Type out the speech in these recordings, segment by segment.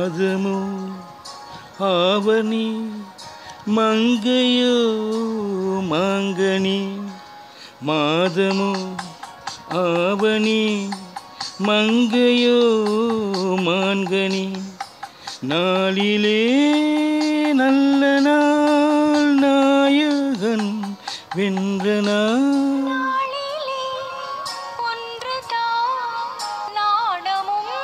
மாதமோ ஆவணி மங்கையோ மாங்கனி மாதமோ ஆவணி மங்கையோ மான்கனி நாளிலே நல்ல நாள் நாயகன் வென்ற நாள் நாளிலே ஒன்றுதான் நாணமும்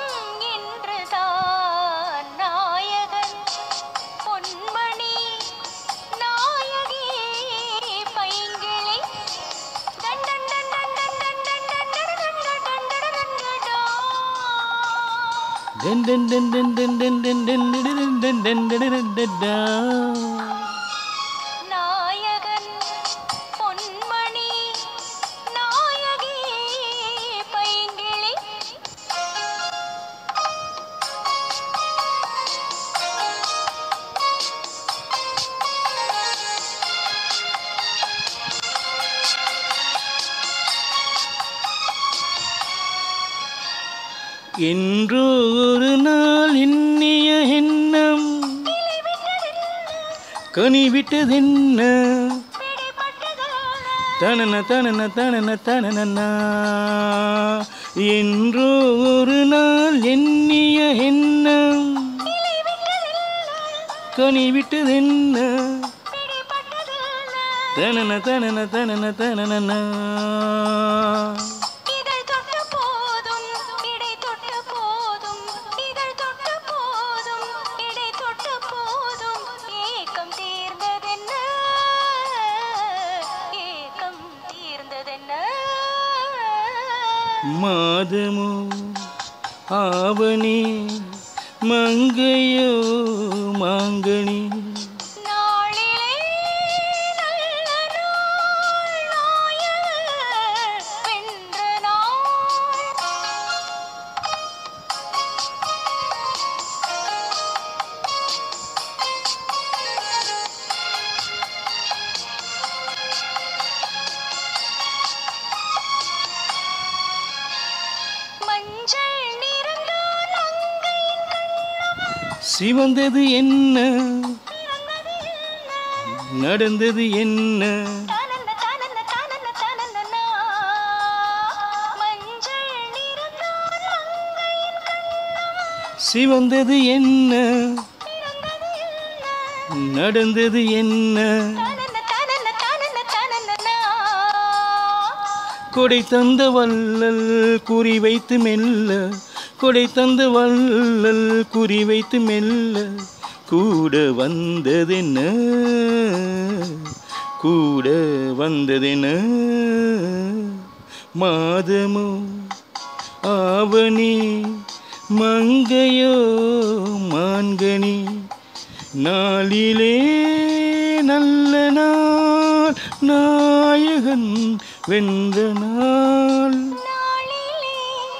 இன்றுதான் நாயகன் பொன்மணி நாயகி பைங்கிளி டன் டன் டன் டன் டன் டன் டன் டன் டன் டன் டன் டன் டன் டன். Den den den den den den den den den den den den den den den நாயகன் பொன்மணி நாயகி பைங்கிளி என்றோ ஒரு நாள் எண்ணிய எண்ணம் கனி விட்டதென்ன தனன தனன தனன தனனா என்றோ ஒரு நாள் எண்ணிய எண்ணம் கனி விட்டதென்ன தனன தனன தனன தனனா இதழ் தொட்டு போதும் இடை தொட்டு போதும் இதழ் தொட்டு போதும் இடை தொட்டு போதும் ஏக்கம் தீர்ந்ததென்ன ஏக்கம் தீர்ந்ததென்ன மாதமோ ஆவணி மங்கையோ மாங்கனி நாளிலே நல்ல நாள் நாயர் வென்ற மஞ்சள் நிறந்தான் அங்கையின் சிவந்தது என்ன நடந்தது என்ன தானன்ன தானன்ன தானன்ன தானன்னனா. மஞ்சள் நிறந்தான் அங்கையின் சிவந்தது என்ன பிறந்தது என்ன? நடந்தது என்ன தானன்ன தானன்ன தானன்ன தானன்னனா. கொடை தந்த வள்ளல் குறி வைத்து மெல்ல கொடை தந்த வள்ளல் குறி வைத்து மெல்ல கூட வந்ததென்ன கூட வந்ததென்ன மாதமோ ஆவணி மங்கையோ மான்கனி நாளிலே நல்ல நாள் நாயகன் வென்ற நாள் நாளிலே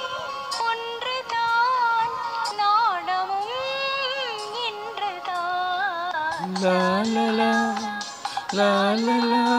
ஒன்றுதான் நாணமும் இன்றுதான் லா லா லா லா லா லா